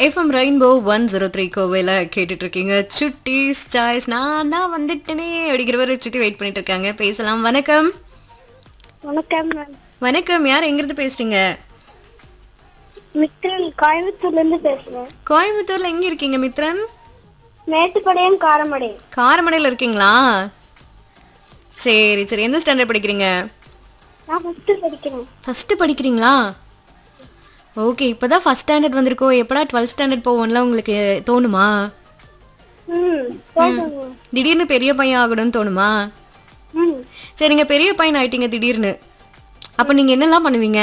FM rainbow one zero three கோவையில் கேட்டுட்டு இருக்கீங்க சுட்டி சாய்ஸ் நான் தான் வந்துட்டேனே அப்படிங்கிறவரை சுட்டி வெயிட் பண்ணிட்டு இருக்காங்க பேசலாம் வணக்கம் வணக்கம் மேம் வணக்கம் யார் எங்கிருந்து பேசுறீங்க மித்ரன் கோயம்புத்தூர்ல இருந்து பேசுறேன் கோயம்புத்தூர்ல எங்க இருக்கீங்க மித்ரன் மேட்டுப்பாளையம் காரமடை காரமடையில் இருக்கீங்களா சரி சரி எந்த ஸ்டாண்டர்ட் படிக்கிறீங்க நான் ஃபர்ஸ்ட் படிக்கிறேன் ஃபஸ்ட்டு படிக்கிறீங்களா ஓகே இப்போதான் ஃபஸ்ட் ஸ்டாண்டர்ட் வந்திருக்கோ எப்படா டுவெல்த் ஸ்டாண்டர்ட் போவோம்லாம் உங்களுக்கு தோணுமா ம் போதும் திடீர்னு பெரிய பையன் ஆகணும்னு தோணுமா ம் சரி நீங்கள் பெரிய பையன் ஆயிட்டீங்க திடீர்னு அப்போ நீங்கள் என்னெல்லாம் பண்ணுவீங்க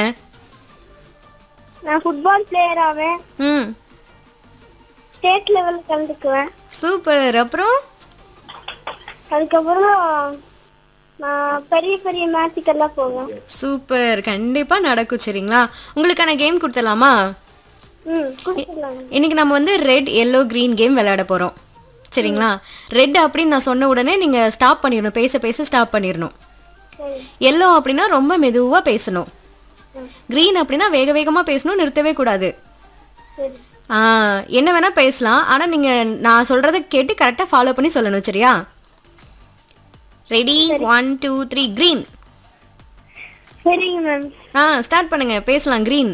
நான் ஃபுட்பால் பிளேயர் ஆவேன் ம் ஸ்டேட் லெவலில் கலந்துக்குவேன் சூப்பர் அப்புறம் அதுக்கப்புறம் நான் பெரிய பெரிய மேட்சுக்கெல்லாம் போவேன் சூப்பர் கண்டிப்பாக நடக்கும் சரிங்களா உங்களுக்கான கேம் கொடுத்துடலாமா ம் கொடுத்துடலாங்க இன்னைக்கு நம்ம வந்து ரெட் எல்லோ green கேம் விளையாட போகிறோம் சரிங்களா ரெட் அப்படின்னு நான் சொன்ன உடனே நீங்கள் ஸ்டாப் பண்ணிடணும் பேச பேச ஸ்டாப் பண்ணிடணும் சரி எல்லோ அப்படின்னா ரொம்ப மெதுவாக பேசணும் green அப்படின்னா வேக வேகமாக பேசணும் நிறுத்தவே கூடாது சரி ஆ என்ன வேணால் பேசலாம் ஆனால் நீங்கள் நான் சொல்கிறத கேட்டு கரெக்டாக ஃபாலோ பண்ணி சொல்லணும் சரியா ready one two three green சரிங்க மேம் ஆ ஸ்டார்ட் பண்ணுங்க பேசலாம் green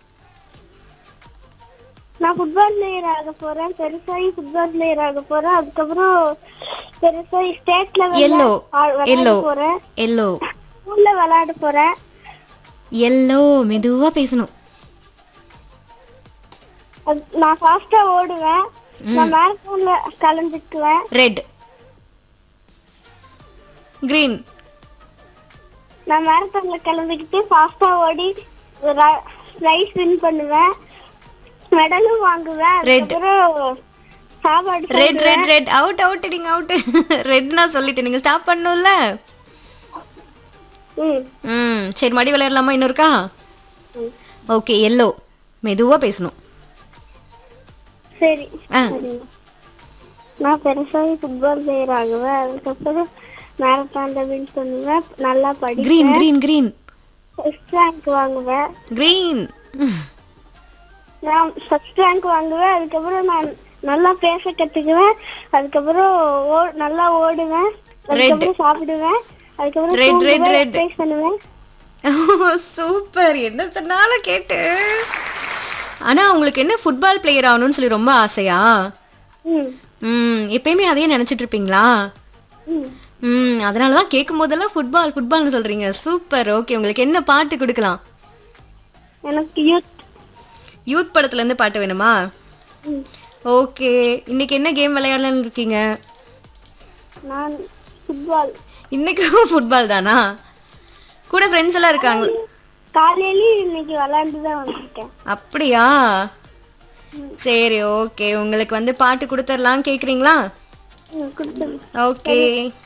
நான் ஃபுட்பால் பிளேயர் ஆக போறேன் பெருசாகி ஃபுட்பால் பிளேயர் ஆக போறேன் அதுக்கப்புறம் பெருசாகி ஸ்டேட் லெவலில் எல்லோ விளையாட எல்லோ போறேன் எல்லோ ஸ்கூல்ல விளையாட போறேன் எல்லோ மெதுவாக பேசணும் அது- நான் ஃபாஸ்டா ஓடுவேன் நான் மேரத்தான்ல கலந்துக்குவேன் ரெட் green நான் மேரத்தான்ல கலந்துக்கிட்டு ஃபாஸ்டா ஓடி ரைஸ் வின் பண்ணுவேன் மெடலும் வாங்குவேன் Red. அதுக்கப்புறம் சாப்பாடு red red red out out நீங்க அவுட் ரெட் நான் சொல்லிட்டேன் நீங்க ஸ்டாப் பண்ணணும்ல ம் ம் சரி மடி விளையாடலாமா இன்னொருக்கா ம். ஓகே எல்லோ மெதுவாக பேசணும் சரி ஆ சரிங்க. நான் பெருசாகி ஃபுட்பால் பிளேயர் ஆகுவேன் அதுக்கப்புறம் மேரத்தான்ல வின் பண்ணுவேன் நல்லா படிப்பேன் green green green first rank வாங்குவேன் green நான் ஃபர்ஸ்ட் ரேங்க் வாங்குவேன் அதுக்கப்புறம் நான் நல்லா பேச கத்துக்குவேன் அதுக்கப்புறம் ஓ- நல்லா ஓடுவேன் அதுக்கப்புறம் சாப்பிடுவேன் அதுக்கப்புறம் Red, red, தூங்குவேன், red. exercise பண்ணுவேன் சூப்பர் என்ன சொன்னாலும் கேட்டு ஆனா உங்களுக்கு என்ன ஃபுட்பால் பிளேயர் ஆகணும்னு சொல்லி ரொம்ப ஆசையா ம் ம் எப்பயுமே அதையே நினைச்சிட்டு இருப்பீங்களா ம் ம் அதனால தான் கேட்கும் போதெல்லாம் ஃபுட்பால் ஃபுட்பால்னு சொல்றீங்க சூப்பர் ஓகே உங்களுக்கு என்ன பாட்டு கொடுக்கலாம் எனக்கு யூத் யூத் படத்துல இருந்து பாட்டு வேணுமா ம். ஓகே இன்னைக்கு என்ன கேம் விளையாடலாம்னு இருக்கீங்க நான் ஃபுட்பால் இன்னைக்கும் ஃபுட்பால் தானா கூட ஃப்ரெண்ட்ஸ் எல்லாம் இருக்காங்க காலையிலயும் இன்னைக்கு விளையாண்டு தான் வந்திருக்கேன் அப்படியா சரி ஓகே உங்களுக்கு வந்து பாட்டு கொடுத்துடலாம் கேக்குறீங்களா ம் கொடுத்துருங்க ஓகே